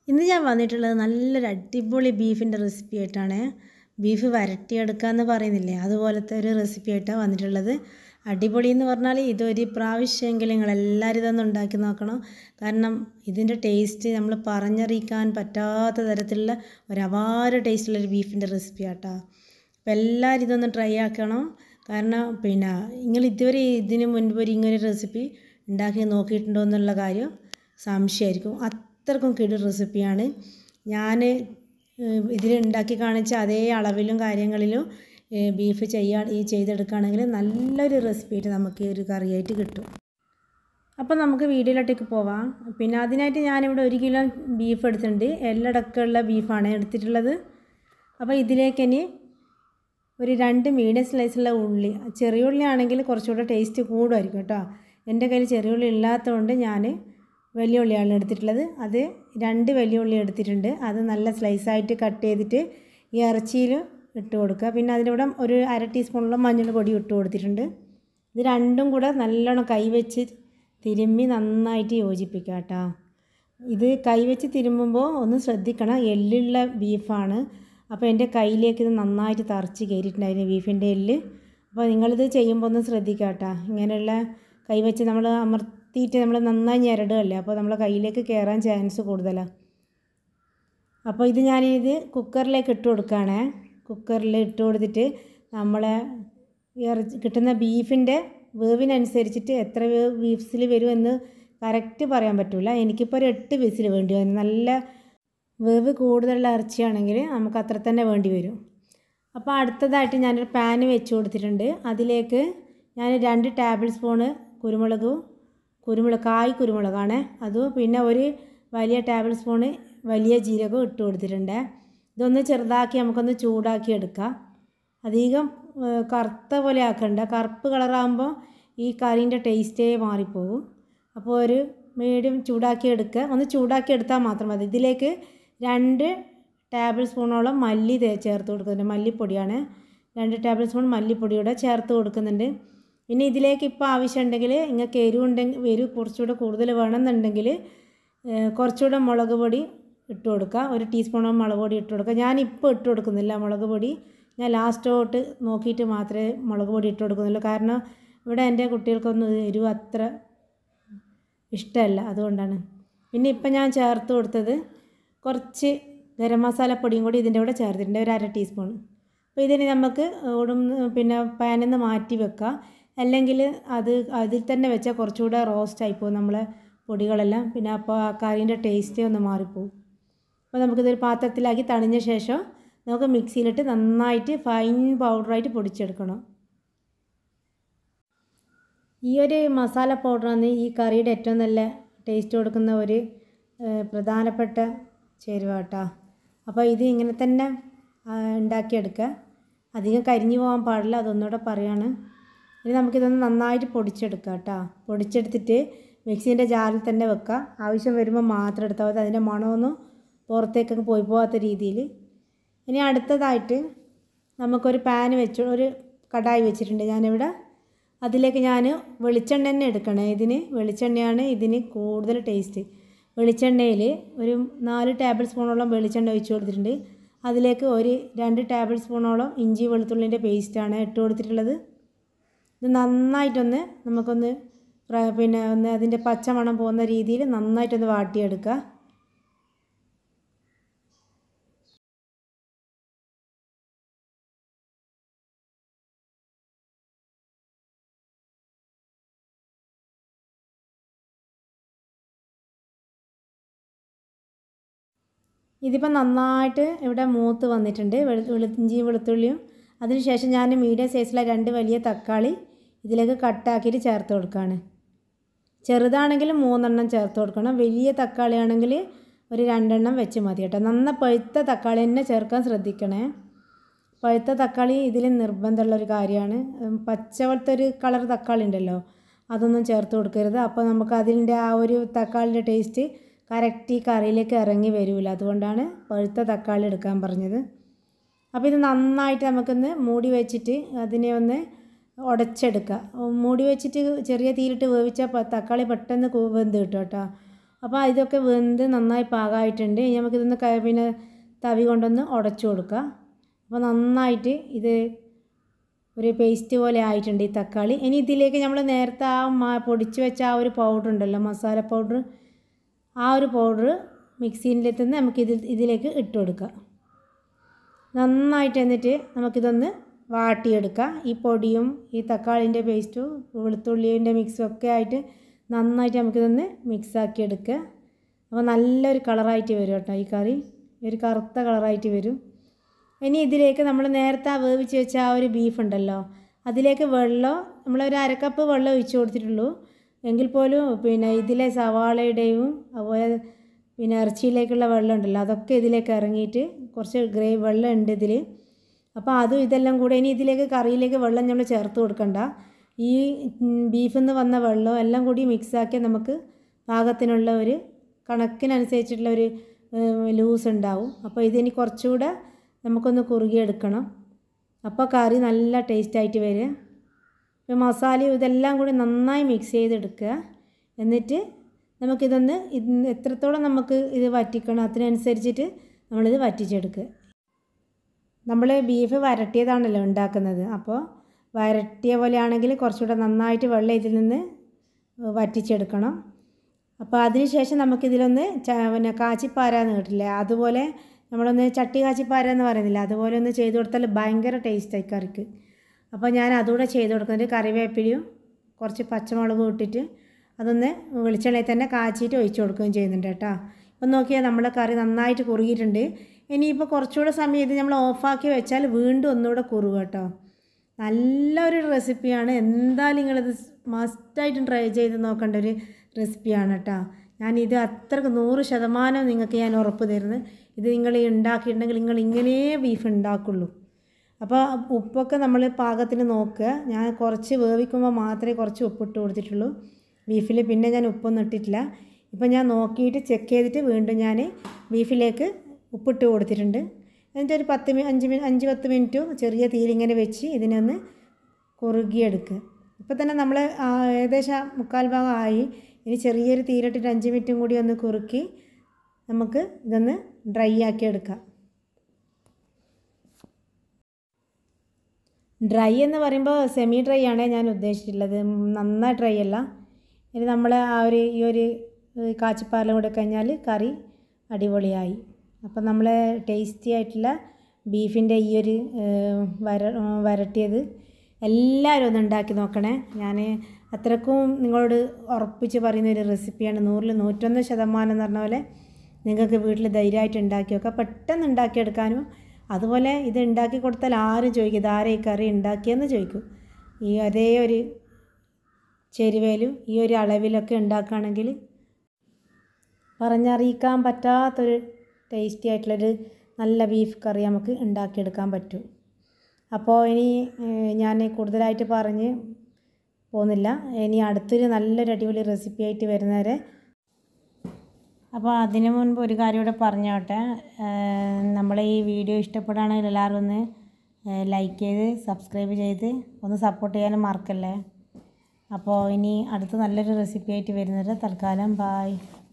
ഇന്ന് ഞാൻ വന്നിട്ടുള്ളത് നല്ലൊരു അടിപൊളി ബീഫിൻ്റെ റെസിപ്പി ആയിട്ടാണ് ബീഫ് വരട്ടിയെടുക്കാന്ന് പറയുന്നില്ലേ അതുപോലത്തെ ഒരു റെസിപ്പി ആയിട്ടാണ് വന്നിട്ടുള്ളത് അടിപൊളി എന്ന് പറഞ്ഞാൽ ഇതൊരു പ്രാവശ്യമെങ്കിലും നിങ്ങൾ എല്ലാവരും ഇതൊന്ന് ഉണ്ടാക്കി നോക്കണം കാരണം ഇതിൻ്റെ ടേസ്റ്റ് നമ്മൾ പറഞ്ഞറിയിക്കാൻ പറ്റാത്ത തരത്തിലുള്ള ഒരു അപാര ടേസ്റ്റുള്ളൊരു ബീഫിൻ്റെ റെസിപ്പി ആട്ടോ അപ്പോൾ എല്ലാവരും ഇതൊന്ന് ട്രൈ ആക്കണം കാരണം പിന്നെ നിങ്ങൾ ഇതുവരെ ഇതിന് മുൻപ് ഒരു ഇങ്ങനെ ഒരു റെസിപ്പി ഉണ്ടാക്കി നോക്കിയിട്ടുണ്ടോ എന്നുള്ള കാര്യം സംശയമായിരിക്കും അത്രക്കും കിടു റെസിപ്പിയാണ് ഞാൻ ഇതിൽ ഉണ്ടാക്കി കാണിച്ച അതേ അളവിലും കാര്യങ്ങളിലും ബീഫ് ചെയ്യാൻ ഈ ചെയ്തെടുക്കുകയാണെങ്കിൽ നല്ലൊരു റെസിപ്പി ആയിട്ട് നമുക്ക് ഈ ഒരു കറിയായിട്ട് കിട്ടും അപ്പോൾ നമുക്ക് വീഡിയോയിലോട്ടേക്ക് പോവാം പിന്നെ അതിനായിട്ട് ഞാനിവിടെ ഒരു കിലോ ബീഫ് എടുത്തിട്ടുണ്ട് എല്ലടക്കമുള്ള ബീഫാണ് എടുത്തിട്ടുള്ളത് അപ്പോൾ ഇതിലേക്ക് ഇനി ഒരു രണ്ട് മീഡിയം സ്ലൈസുള്ള ഉള്ളി ചെറിയ ഉള്ളി ആണെങ്കിൽ കുറച്ചുകൂടെ ടേസ്റ്റ് കൂടുമായിരിക്കും കേട്ടോ എൻ്റെ കയ്യിൽ ചെറിയ ഉള്ളി ഇല്ലാത്തതുകൊണ്ട് ഞാൻ വലിയ ഉള്ളിയാണ് എടുത്തിട്ടുള്ളത് അത് രണ്ട് വലിയ ഉള്ളി എടുത്തിട്ടുണ്ട് അത് നല്ല സ്ലൈസായിട്ട് കട്ട് ചെയ്തിട്ട് ഈ ഇറച്ചിയിൽ ഇട്ട് കൊടുക്കുക പിന്നെ അതിൻ്റെ കൂടെ ഒരു അര ടീസ്പൂണോളം മഞ്ഞൾ പൊടി ഇട്ട് കൊടുത്തിട്ടുണ്ട് ഇത് രണ്ടും കൂടെ നല്ലോണം കൈവച്ച് തിരുമ്മി നന്നായിട്ട് യോജിപ്പിക്കുക കേട്ടോ ഇത് കൈവച്ച് തിരുമ്മുമ്പോൾ ഒന്ന് ശ്രദ്ധിക്കണം എല്ലുള്ള ബീഫാണ് അപ്പോൾ എൻ്റെ കയ്യിലേക്ക് ഇത് നന്നായിട്ട് തറച്ച് കയറിയിട്ടുണ്ടായിരുന്നു ബീഫിൻ്റെ എല്ല് അപ്പോൾ നിങ്ങളിത് ചെയ്യുമ്പോൾ ഒന്ന് ശ്രദ്ധിക്കുക കേട്ടോ ഇങ്ങനെയുള്ള കൈവച്ച് നമ്മൾ അമർത്തിയിട്ട് നമ്മൾ നന്നായി ഞെരടുകയല്ലേ അപ്പോൾ നമ്മളെ കയ്യിലേക്ക് കയറാൻ ചാൻസ് കൂടുതലാണ് അപ്പോൾ ഇത് ഞാനിത് കുക്കറിലേക്ക് ഇട്ട് കൊടുക്കുകയാണേ കുക്കറിൽ ഇട്ട് കൊടുത്തിട്ട് നമ്മളെ ഇറച്ചി കിട്ടുന്ന ബീഫിൻ്റെ വേവിനനുസരിച്ചിട്ട് എത്ര വിസിൽ വരുമെന്ന് കറക്റ്റ് പറയാൻ പറ്റില്ല എനിക്കിപ്പോൾ ഒരു എട്ട് വിസിൽ വേണ്ടി വരും നല്ല വേവ് കൂടുതലുള്ള ഇറച്ചിയാണെങ്കിൽ നമുക്ക് അത്ര തന്നെ വേണ്ടി വരും അപ്പോൾ അടുത്തതായിട്ട് ഞാനൊരു പാന് വെച്ച് കൊടുത്തിട്ടുണ്ട് അതിലേക്ക് ഞാൻ രണ്ട് ടേബിൾ സ്പൂണ് കുരുമുളകും കുരുമുളക് കായ് കുരുമുളകാണ് അതും പിന്നെ ഒരു വലിയ ടേബിൾ സ്പൂണ് വലിയ ജീരകവും ഇട്ട് കൊടുത്തിട്ടുണ്ട് ഇതൊന്ന് ചെറുതാക്കി നമുക്കൊന്ന് ചൂടാക്കി എടുക്കാം അധികം കറുത്ത പോലെ ആക്കണ്ട കറുപ്പ് കളറാകുമ്പോൾ ഈ കറീൻ്റെ ടേസ്റ്റേ മാറിപ്പോകും അപ്പോൾ ഒരു മീഡിയം ചൂടാക്കി എടുക്കുക ഒന്ന് ചൂടാക്കി എടുത്താൽ മാത്രം മതി ഇതിലേക്ക് രണ്ട് ടേബിൾ സ്പൂണോളം മല്ലി ചേർത്ത് കൊടുക്കുന്നുണ്ട് മല്ലിപ്പൊടിയാണ് രണ്ട് ടേബിൾ സ്പൂൺ മല്ലിപ്പൊടിയൂടെ ചേർത്ത് കൊടുക്കുന്നുണ്ട് പിന്നെ ഇതിലേക്ക് ഇപ്പോൾ ആവശ്യമുണ്ടെങ്കിൽ നിങ്ങൾക്ക് എരിവുണ്ടെങ്കിൽ എരിവ് കുറച്ചുകൂടെ കൂടുതൽ വേണമെന്നുണ്ടെങ്കിൽ കുറച്ചുകൂടെ മുളക് പൊടി ഇട്ട് കൊടുക്കുക ഒരു ടീസ്പൂണോളം മുളക് പൊടി ഇട്ട് കൊടുക്കുക ഞാനിപ്പോൾ ഇട്ട് കൊടുക്കുന്നില്ല മുളക് പൊടി ഞാൻ ലാസ്റ്റോട്ട് നോക്കിയിട്ട് മാത്രമേ മുളക് പൊടി ഇട്ട് കൊടുക്കുന്നുള്ളൂ കാരണം ഇവിടെ എൻ്റെ കുട്ടികൾക്കൊന്നും എരിവ് അത്ര ഇഷ്ടമല്ല അതുകൊണ്ടാണ് പിന്നെ ഇപ്പം ഞാൻ ചേർത്ത് കൊടുത്തത് കുറച്ച് ഗരം മസാലപ്പൊടിയും കൂടി ഇതിൻ്റെ കൂടെ ചേർത്തിട്ടുണ്ട് ഒരു അര ടീസ്പൂൺ അപ്പോൾ ഇതിന് നമുക്ക് ഓടും പിന്നെ പാനിൽ നിന്ന് മാറ്റി വെക്കാം അല്ലെങ്കിൽ അത് അതിൽ തന്നെ വെച്ചാൽ കുറച്ചുകൂടെ റോസ്റ്റ് ആയിപ്പോവും നമ്മളെ പൊടികളെല്ലാം പിന്നെ അപ്പോൾ ആ കറീൻ്റെ ടേസ്റ്റേ ഒന്ന് മാറിപ്പോവും അപ്പോൾ നമുക്കിതൊരു പാത്രത്തിലാക്കി തണിഞ്ഞ ശേഷം നമുക്ക് മിക്സിയിലിട്ട് നന്നായിട്ട് ഫൈൻ പൗഡറായിട്ട് പൊടിച്ചെടുക്കണം ഈ ഒരു മസാല പൗഡറാണ് ഈ കറിയുടെ ഏറ്റവും നല്ല ടേസ്റ്റ് കൊടുക്കുന്ന ഒരു പ്രധാനപ്പെട്ട ചേരുവ കേട്ടോ അപ്പോൾ ഇത് ഇങ്ങനെ തന്നെ ഉണ്ടാക്കിയെടുക്കുക അധികം കരിഞ്ഞു പോകാൻ പാടില്ല അതൊന്നുകൂടെ പറയാണ് ഇനി നമുക്കിതൊന്ന് നന്നായിട്ട് പൊടിച്ചെടുക്കാം കേട്ടോ പൊടിച്ചെടുത്തിട്ട് മിക്സീൻ്റെ ജാറിൽ തന്നെ വെക്കുക ആവശ്യം വരുമ്പോൾ മാത്രം എടുത്താൽ മതി അതിൻ്റെ മണമൊന്നും പുറത്തേക്കൊക്കെ പോയി പോകാത്ത രീതിയിൽ ഇനി അടുത്തതായിട്ട് നമുക്കൊരു പാൻ വെച്ച് ഒരു കടായി വെച്ചിട്ടുണ്ട് ഞാനിവിടെ അതിലേക്ക് ഞാൻ വെളിച്ചെണ്ണ തന്നെ എടുക്കണേ ഇതിന് വെളിച്ചെണ്ണയാണ് ഇതിന് കൂടുതൽ ടേസ്റ്റ് വെളിച്ചെണ്ണയിൽ ഒരു നാല് ടേബിൾ സ്പൂണോളം വെളിച്ചെണ്ണ ഒഴിച്ച് കൊടുത്തിട്ടുണ്ട് അതിലേക്ക് ഒരു രണ്ട് ടേബിൾ സ്പൂണോളം ഇഞ്ചി വെളുത്തുള്ളിൻ്റെ പേസ്റ്റാണ് ഇട്ട് കൊടുത്തിട്ടുള്ളത് ഇത് നന്നായിട്ടൊന്ന് നമുക്കൊന്ന് പിന്നെ ഒന്ന് അതിൻ്റെ പച്ചമണം പോകുന്ന രീതിയിൽ നന്നായിട്ടൊന്ന് വാട്ടിയെടുക്കുക ഇതിപ്പോൾ നന്നായിട്ട് ഇവിടെ മൂത്ത് വന്നിട്ടുണ്ട് വെളു ഇഞ്ചിയും വെളുത്തുള്ളിയും അതിനുശേഷം ഞാൻ മീഡിയം സൈസിലെ രണ്ട് വലിയ തക്കാളി ഇതിലേക്ക് കട്ടാക്കിയിട്ട് ചേർത്ത് കൊടുക്കുകയാണ് ചെറുതാണെങ്കിൽ മൂന്നെണ്ണം ചേർത്ത് കൊടുക്കണം വലിയ തക്കാളി ആണെങ്കിൽ ഒരു രണ്ടെണ്ണം വെച്ച് മതി കേട്ടോ നന്ന പഴുത്ത തക്കാളി തന്നെ ചേർക്കാൻ ശ്രദ്ധിക്കണേ പഴുത്ത തക്കാളി ഇതിൽ നിർബന്ധമുള്ള ഒരു കാര്യമാണ് പച്ചവളത്തെ ഒരു കളർ തക്കാളി ഉണ്ടല്ലോ അതൊന്നും ചേർത്ത് കൊടുക്കരുത് അപ്പോൾ നമുക്ക് അതിൻ്റെ ആ ഒരു തക്കാളിൻ്റെ ടേസ്റ്റ് കറക്റ്റ് ഈ കറിയിലേക്ക് ഇറങ്ങി വരില്ല അതുകൊണ്ടാണ് പഴുത്ത തക്കാളി എടുക്കാൻ പറഞ്ഞത് അപ്പോൾ ഇത് നന്നായിട്ട് നമുക്കൊന്ന് മൂടി വെച്ചിട്ട് അതിനെ ഒന്ന് ഉടച്ചെടുക്കുക മൂടി വെച്ചിട്ട് ചെറിയ തീയിലിട്ട് വേവിച്ചാൽ തക്കാളി പെട്ടെന്ന് വെന്ത് കിട്ടും കേട്ടോ അപ്പോൾ ഇതൊക്കെ വെന്ത് നന്നായി പാകമായിട്ടുണ്ട് ഇനി നമുക്കിതൊന്ന് ക പിന്നെ തവി കൊണ്ടൊന്ന് ഉടച്ചു കൊടുക്കാം അപ്പോൾ നന്നായിട്ട് ഇത് ഒരു പേസ്റ്റ് പോലെ ആയിട്ടുണ്ട് ഈ തക്കാളി ഇനി ഇതിലേക്ക് നമ്മൾ നേരത്തെ ആ മ പൊടിച്ച് വെച്ച ആ ഒരു പൗഡർ ഉണ്ടല്ലോ മസാല പൗഡർ ആ ഒരു പൗഡർ മിക്സീൻ്റെ നിന്ന് നമുക്ക് ഇതിൽ ഇതിലേക്ക് ഇട്ട് കൊടുക്കാം നന്നായിട്ട് എന്നിട്ട് നമുക്കിതൊന്ന് വാട്ടിയെടുക്കാം ഈ പൊടിയും ഈ തക്കാളിൻ്റെ പേസ്റ്റും വെളുത്തുള്ളിൻ്റെ മിക്സും ഒക്കെ ആയിട്ട് നന്നായിട്ട് നമുക്കിതൊന്ന് മിക്സാക്കി എടുക്കുക അപ്പോൾ നല്ലൊരു കളറായിട്ട് വരും കേട്ടോ ഈ കറി ഒരു കറുത്ത കളറായിട്ട് വരും ഇനി ഇതിലേക്ക് നമ്മൾ നേരത്തെ ആ വേവിച്ച് വെച്ച ആ ഒരു ബീഫ് ഉണ്ടല്ലോ അതിലേക്ക് വെള്ളം നമ്മളൊരു അരക്കപ്പ് വെള്ളം ഒഴിച്ച് കൊടുത്തിട്ടുള്ളൂ എങ്കിൽ പോലും പിന്നെ ഇതിലെ സവാളയുടെയും അതുപോലെ പിന്നെ ഇറച്ചിയിലേക്കുള്ള വെള്ളം ഉണ്ടല്ലോ അതൊക്കെ ഇതിലേക്ക് ഇറങ്ങിയിട്ട് കുറച്ച് ഗ്രേ വെള്ളം ഉണ്ട് ഇതിൽ അപ്പോൾ അതും ഇതെല്ലാം കൂടെ ഇനി ഇതിലേക്ക് കറിയിലേക്ക് വെള്ളം നമ്മൾ ചേർത്ത് കൊടുക്കണ്ട ഈ ബീഫിൽ നിന്ന് വന്ന വെള്ളം എല്ലാം കൂടി മിക്സാക്കി നമുക്ക് പാകത്തിനുള്ള ഒരു കണക്കിനനുസരിച്ചിട്ടുള്ള ഒരു ലൂസ് ഉണ്ടാവും അപ്പോൾ ഇതിനി കുറച്ചുകൂടെ നമുക്കൊന്ന് കുറുകിയെടുക്കണം അപ്പോൾ കറി നല്ല ടേസ്റ്റായിട്ട് വരും ഇപ്പോൾ മസാലയും ഇതെല്ലാം കൂടി നന്നായി മിക്സ് ചെയ്തെടുക്കുക എന്നിട്ട് നമുക്കിതൊന്ന് ഇത് എത്രത്തോളം നമുക്ക് ഇത് വറ്റിക്കണം അതിനനുസരിച്ചിട്ട് നമ്മളിത് വറ്റിച്ചെടുക്കുക നമ്മൾ ബീഫ് വരട്ടിയതാണല്ലോ ഉണ്ടാക്കുന്നത് അപ്പോൾ വരട്ടിയ പോലെയാണെങ്കിൽ കുറച്ചുകൂടെ നന്നായിട്ട് വെള്ളം ഇതിൽ നിന്ന് വറ്റിച്ചെടുക്കണം അപ്പോൾ അതിന് ശേഷം നമുക്കിതിലൊന്ന് ച പിന്നെ കാച്ചിപ്പാരാന്ന് കേട്ടില്ലേ അതുപോലെ നമ്മളൊന്ന് ചട്ടി കാച്ചിപ്പാര എന്ന് പറയുന്നില്ല അതുപോലെ ഒന്ന് ചെയ്ത് കൊടുത്താൽ ഭയങ്കര ടേസ്റ്റായി കറിക്ക് അപ്പോൾ ഞാൻ അതുകൂടെ ചെയ്ത് കൊടുക്കുന്നുണ്ട് കറിവേപ്പിലയും കുറച്ച് പച്ചമുളകും ഇട്ടിട്ട് അതൊന്ന് വെളിച്ചെണ്ണയിൽ തന്നെ കാച്ചിയിട്ട് ഒഴിച്ച് കൊടുക്കുകയും ചെയ്യുന്നുണ്ട് കേട്ടോ ഇപ്പം നോക്കിയാൽ നമ്മളെ കറി നന്നായിട്ട് കുറുകിയിട്ടുണ്ട് ഇനിയിപ്പോൾ കുറച്ചുകൂടെ സമയം ഇത് നമ്മൾ ഓഫാക്കി വെച്ചാൽ വീണ്ടും ഒന്നുകൂടെ കുറുക കേട്ടോ നല്ലൊരു റെസിപ്പിയാണ് എന്തായാലും നിങ്ങളിത് മസ്റ്റായിട്ടും ട്രൈ ചെയ്ത് നോക്കേണ്ട ഒരു റെസിപ്പിയാണ് കേട്ടോ ഞാനിത് അത്രക്ക് നൂറ് ശതമാനം നിങ്ങൾക്ക് ഞാൻ ഉറപ്പ് തരുന്നത് ഇത് നിങ്ങൾ ഉണ്ടാക്കിയിട്ടുണ്ടെങ്കിൽ നിങ്ങൾ ഇങ്ങനെ ബീഫ് ഉണ്ടാക്കുള്ളൂ അപ്പോൾ ഉപ്പൊക്കെ നമ്മൾ പാകത്തിന് നോക്കുക ഞാൻ കുറച്ച് വേവിക്കുമ്പോൾ മാത്രമേ കുറച്ച് ഉപ്പിട്ട് കൊടുത്തിട്ടുള്ളൂ ബീഫിൽ പിന്നെ ഞാൻ ഉപ്പൊന്നും ഇട്ടിട്ടില്ല ഇപ്പം ഞാൻ നോക്കിയിട്ട് ചെക്ക് ചെയ്തിട്ട് വീണ്ടും ഞാൻ ബീഫിലേക്ക് ഉപ്പിട്ട് കൊടുത്തിട്ടുണ്ട് എന്നിട്ട് ഒരു പത്ത് മി- അഞ്ച് മി അഞ്ച് പത്ത് മിനിറ്റ് ചെറിയ തീയിലിങ്ങനെ വെച്ച് ഇതിനെ ഒന്ന് കുറുകിയെടുക്കുക ഇപ്പം തന്നെ നമ്മൾ ഏകദേശം മുക്കാൽ ഭാഗം ആയി ഇനി ചെറിയൊരു തീയിലിട്ടിട്ട് അഞ്ച് മിനിറ്റും കൂടി ഒന്ന് കുറുക്കി നമുക്ക് ഇതൊന്ന് ഡ്രൈ ആക്കി എടുക്കാം ഡ്രൈ എന്ന് പറയുമ്പോൾ സെമി ഡ്രൈ ആണ് ഞാൻ ഉദ്ദേശിച്ചിട്ടുള്ളത് നന്നായി ഡ്രൈ അല്ല ഇനി നമ്മൾ ആ ഒരു ഈ ഒരു കാച്ചിപ്പാലും കൂടെ കഴിഞ്ഞാൽ കറി അടിപൊളിയായി അപ്പം നമ്മൾ ടേസ്റ്റി ആയിട്ടുള്ള ബീഫിൻ്റെ ഈ ഒരു ഏഹ്, വര വരട്ടിയത് എല്ലാവരും ഒന്ന് ഉണ്ടാക്കി നോക്കണേ ഞാൻ അത്രക്കും നിങ്ങളോട് ഉറപ്പിച്ച് പറയുന്ന ഒരു റെസിപ്പിയാണ് നൂറിൽ നൂറ്റൊന്ന് ശതമാനം എന്ന് പറഞ്ഞ പോലെ നിങ്ങൾക്ക് വീട്ടിൽ ധൈര്യമായിട്ട് ഉണ്ടാക്കി വെക്കാം പെട്ടെന്ന് ഉണ്ടാക്കിയെടുക്കാനും അതുപോലെ ഇത് ഉണ്ടാക്കി കൊടുത്താൽ ആരും ചോദിക്കും ഇതാരെ ഈ കറി ഉണ്ടാക്കിയെന്ന് ചോദിക്കും ഈ അതേ ഒരു ചേരുവയിലും ഈ ഒരു അളവിലൊക്കെ ഉണ്ടാക്കുകയാണെങ്കിൽ പറഞ്ഞറിയിക്കാൻ പറ്റാത്തൊരു ടേസ്റ്റി ആയിട്ടുള്ളൊരു നല്ല ബീഫ് കറി നമുക്ക് ഉണ്ടാക്കിയെടുക്കാൻ പറ്റും അപ്പോൾ ഇനി ഏഹ്, ഞാൻ കൂടുതലായിട്ട് പറഞ്ഞ് പോകുന്നില്ല ഇനി അടുത്തൊരു നല്ലൊരു അടിപൊളി റെസിപ്പി ആയിട്ട് വരുന്നവരെ അപ്പോൾ അതിനു മുൻപ് ഒരു കാര്യം കൂടെ പറഞ്ഞോട്ടെ നമ്മളെ ഈ വീഡിയോ ഇഷ്ടപ്പെടുകയാണെങ്കിൽ എല്ലാവരും ഒന്ന് ലൈക്ക് ചെയ്ത് സബ്സ്ക്രൈബ് ചെയ്ത് ഒന്ന് സപ്പോർട്ട് ചെയ്യാനും മറക്കല്ലേ അപ്പോൾ ഇനി അടുത്ത നല്ലൊരു റെസിപ്പി ആയിട്ട് വരുന്നത് തൽക്കാലം ബായ്